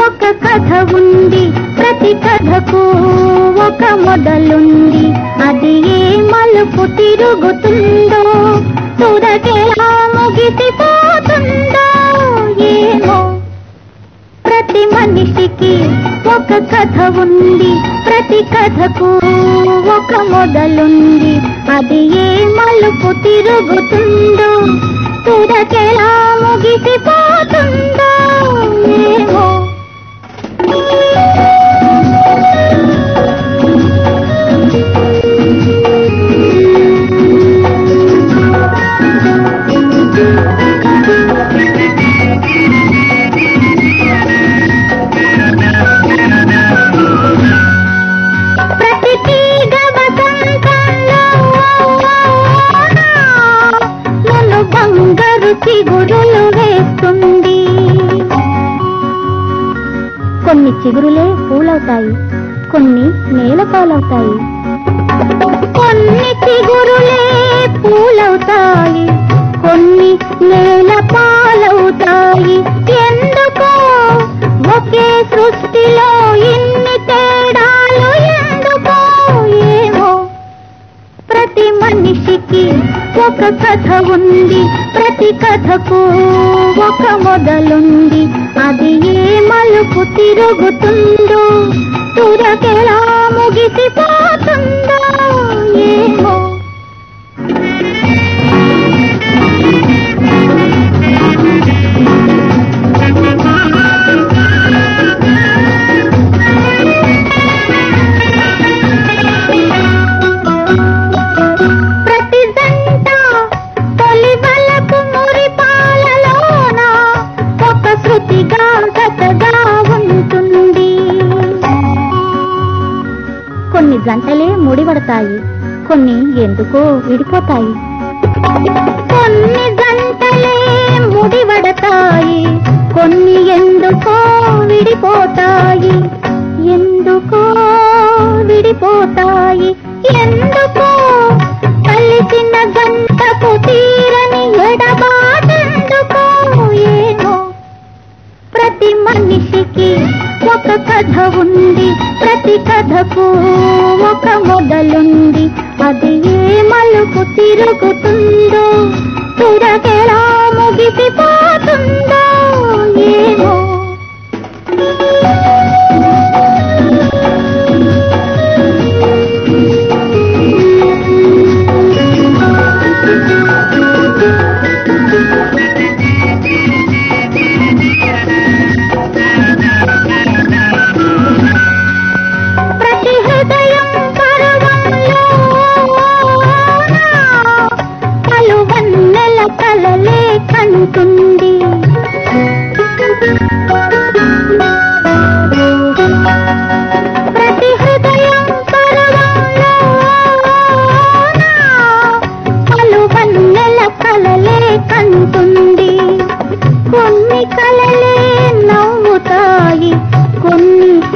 ఒక కథ ఉంది ప్రతి కథకు ఒక మొదలుంది అది ఏ మలుపు తిరుగుతుందో తుదకెలా ముగిసిపోతుందో ఏమో ప్రతి మనిషికి ఒక కథ ఉంది ప్రతి కథకు ఒక మొదలుంది అది ఏ మలుపు తిరుగుతుందో తుదకెలా ముగిసిపోతుందో ఏమో ప్రతి తీగ వసంతంలో నన్ను బంగారు చిగురులు వేస్తుంది కొన్ని చిగురులే పూలవుతాయి కొన్ని నేల పాలవుతాయి కొన్ని చిగురులే పూలవుతాయి కొన్ని నేల పాలవుతాయి ఎందుకో ఒకే సృష్టిలో ఇన్ని తేడాలు ఎందుకో ఏమో ప్రతి మనిషికి ఒక కథ ఉంది ప్రతి కథకు ఒక మొదలుంది అది ఏ మలుపు తిరుగుతుందో తురకెలా ముగిసిపోతుందో ఏమో ప్రతి జంట తొలి వలపు మురిపాలలోన ఒక శృతిగా కథగా ఉంటుంది కొన్ని జంటలే ముడిపడతాయి కొన్ని ఎందుకో విడిపోతాయి కొన్ని జంటలే ముడివడతాయి కొన్ని ఎందుకో విడిపోతాయి ఎందుకో విడిపోతాయి ఎందుకో కలిసిన గంటకు తీరని ఎడబాటెందుకో ఏమో ప్రతి మనిషికి ఒక కథ ఉంది ప్రతి కథకు ఒక మొదలుంది అది ఏ మలుపు తిరుగుతుందో తురకెలా ముగిసిపోతుందో ఏమో ప్రతి హృదయం పర్వంలో పలు వన్నెల కలలే కంటుంది ప్రతి హృదయం పర్వంలో పలు వన్నెల కలలే కంటుంది కొన్ని కలలే నవ్వుతాయి కొన్ని